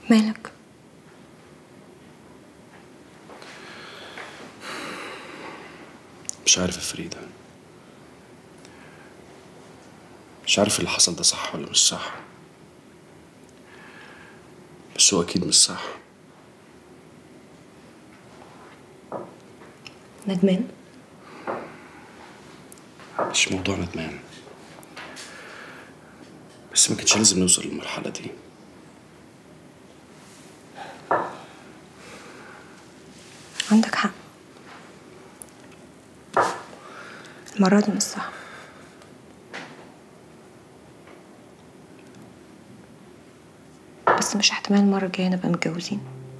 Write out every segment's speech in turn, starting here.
مالك مش عارف يا فريدة مش عارف اللي حصل ده صح ولا مش صح بس هو أكيد مش صح ندمان مش موضوع ندمان بس ما كانش لازم نوصل للمرحلة دي عندك حق المرة دي مش صح بس مش احتمال المرة الجاية نبقى متجوزين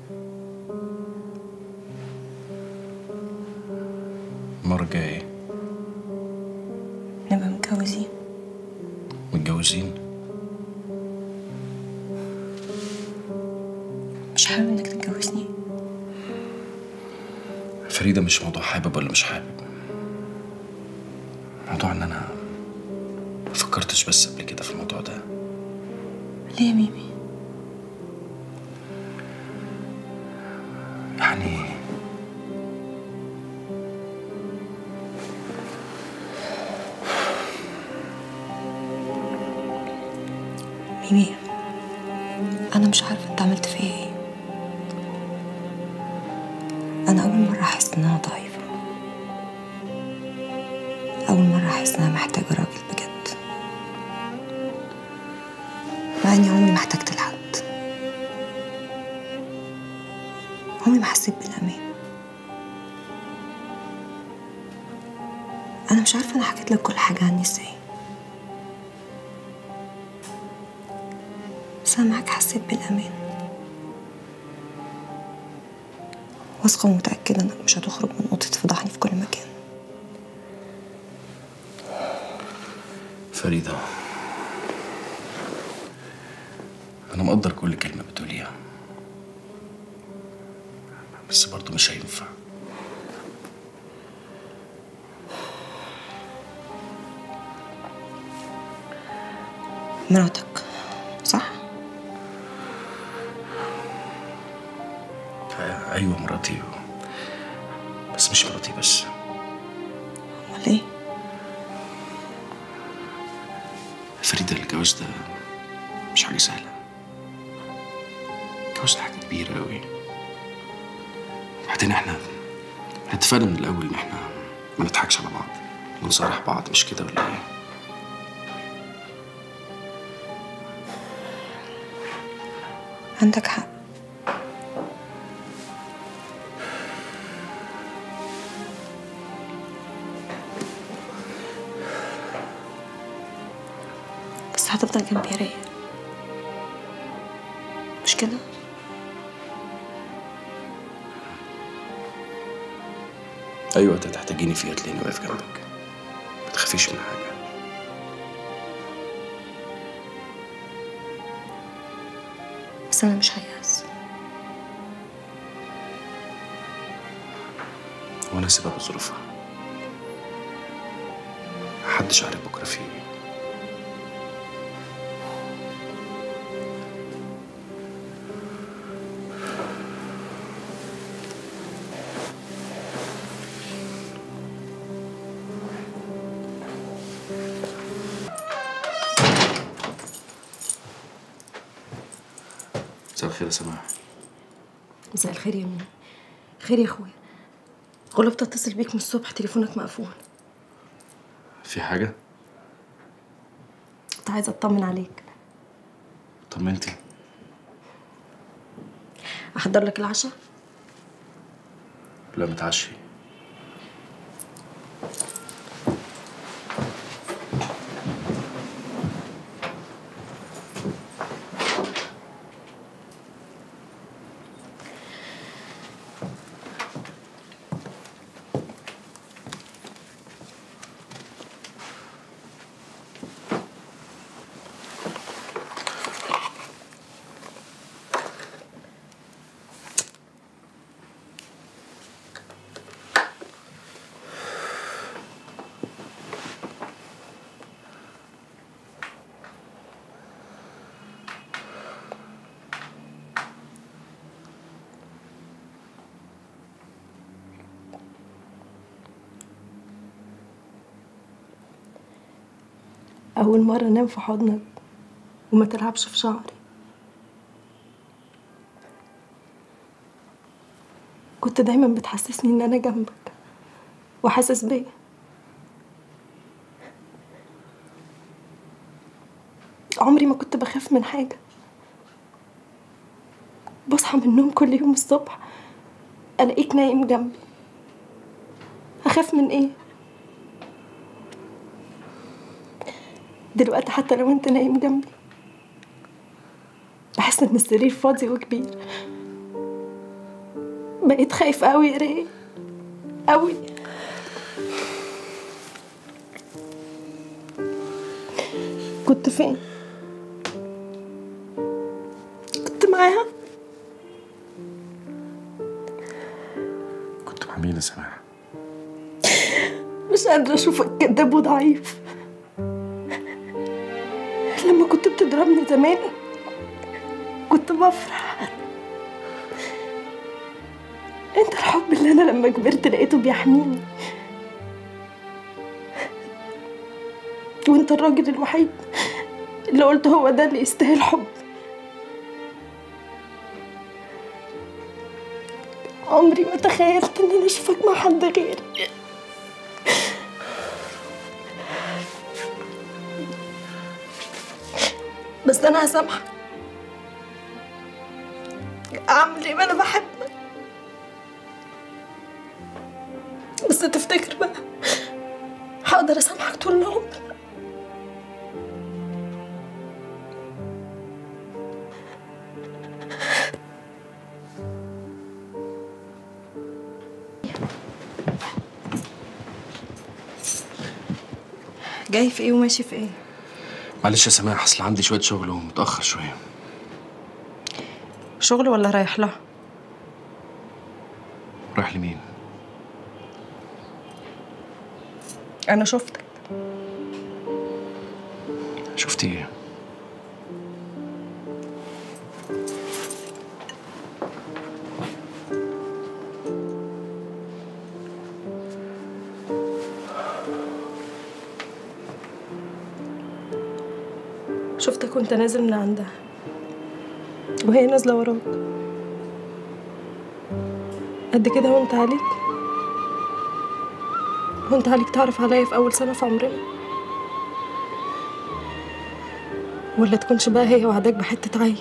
المرة الجاية إيه؟ نبقى متجوزين متجوزين مش حابب انك تتجوزني فريدة مش موضوع حابب ولا مش حابب موضوع ان انا ما فكرتش بس قبل كده في الموضوع ده ليه يا ميمي يعني ميمي انا مش عارفة انت عملت فيا ايه انا اول مرة احس ان انا ضعيفة اول مرة احس ان انا محتاجة راجل بجد مع اني عمري ما احتجت لحد عمري ما حسيت بالامان انا مش عارفة انا حكيت لك كل حاجة عني ازاي بس انا معاك حسيت بالامان واثقة ومتأكدة انك مش هتخرج من اوضتي تفضحني في كل مكان فريدة أنا مقدر كل كلمة بتقوليها بس برضه مش هينفع مراتك صح؟ آه، أيوة مراتي بس مش مراتي بس امال ايه؟ فريدة الجواز ده مش حاجة سهلة الجواز ده حاجة كبيرة أوي بعدين احنا احنا اتفقنا من الأول إن احنا ما نضحكش على بعض ونصارح بعض مش كده ولا إيه؟ عندك حق بس هتفضل جنبي يا رايق مش كده؟ أي وقت هتحتاجيني فيه هتلاقيني واقف جنبك ما تخافيش من حاجة بس أنا مش هيأس وأنا سبب ظروفها محدش عارف بكرة فيه إيه مساء الخير يا سماح مساء الخير يا ميمي خير يا اخويا غلبت اتصل بيك من الصبح تليفونك مقفول في حاجة؟ كنت عايزه اطمن عليك طمنتي احضر لك العشاء لا متعشي أول مرة أنام في حضنك وما تلعبش في شعري كنت دايما بتحسسني إن أنا جنبك وحاسس بيا عمري ما كنت بخاف من حاجة بصحى من النوم كل يوم الصبح ألاقيك نايم جنبي أخاف من إيه؟ دلوقتي حتى لو أنت نايم جنبي بحس إن السرير فاضي وكبير بقيت خايفة أوي يا ري أوي كنت فين؟ كنت معاها؟ كنت مع مين يا سماح مش قادرة أشوفك كداب وضعيف لما كنت بتضربني زمان كنت بفرح انت الحب اللي انا لما كبرت لقيته بيحميني وانت الراجل الوحيد اللي قلت هو ده اللي يستاهل حب عمري ما تخيلت ان انا اشوفك مع حد غيري بس انا هسامحك اعمل ايه ما انا بحبك بس تفتكر بقى هقدر اسامحك طول العمر جاي في ايه وماشي في ايه معلش يا سماح اصل عندي شويه شغل ومتاخر شويه شغل ولا رايح لها رايح لمين انا شفتك شفتي ايه شفتك وانت نازل من عندها وهي نازله وراك قد كده وانت عليك وانت عليك تعرف عليا في اول سنه في عمرنا ولا تكونش بقى هي وعداك بحته عيل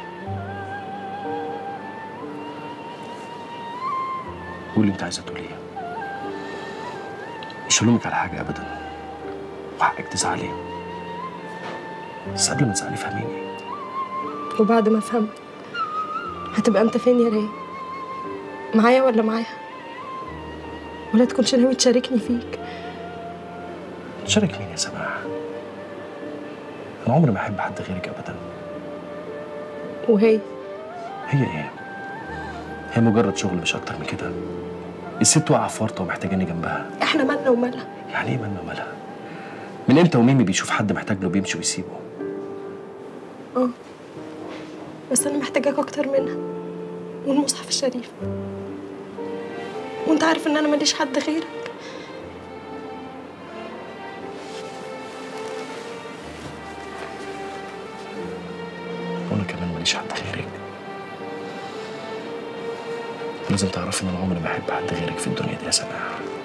قولي انت عايزه تقولي ايه مش هلومك على حاجه ابدا وحقك تزعلي بس قبل ما تزعلي فهميني وبعد ما افهمك هتبقى انت فين يا راي معايا ولا معاها ولا تكونش ناوي تشاركني فيك تشارك مين يا سماح انا عمري ما احب حد غيرك ابدا وهي هي ايه هي مجرد شغل مش اكتر من كده الست واقعه في ورطه ومحتاجاني جنبها احنا مالنا ومالها يعني ايه مالنا مالها من امتى وميمي بيشوف حد محتاج له بيمشي ويسيبه اه بس انا محتاجاك اكتر منها والمصحف الشريف وانت عارف ان انا ماليش حد غيرك وانا كمان ماليش حد غيرك لازم تعرفي ان انا عمري ما احب حد غيرك في الدنيا دي يا سماح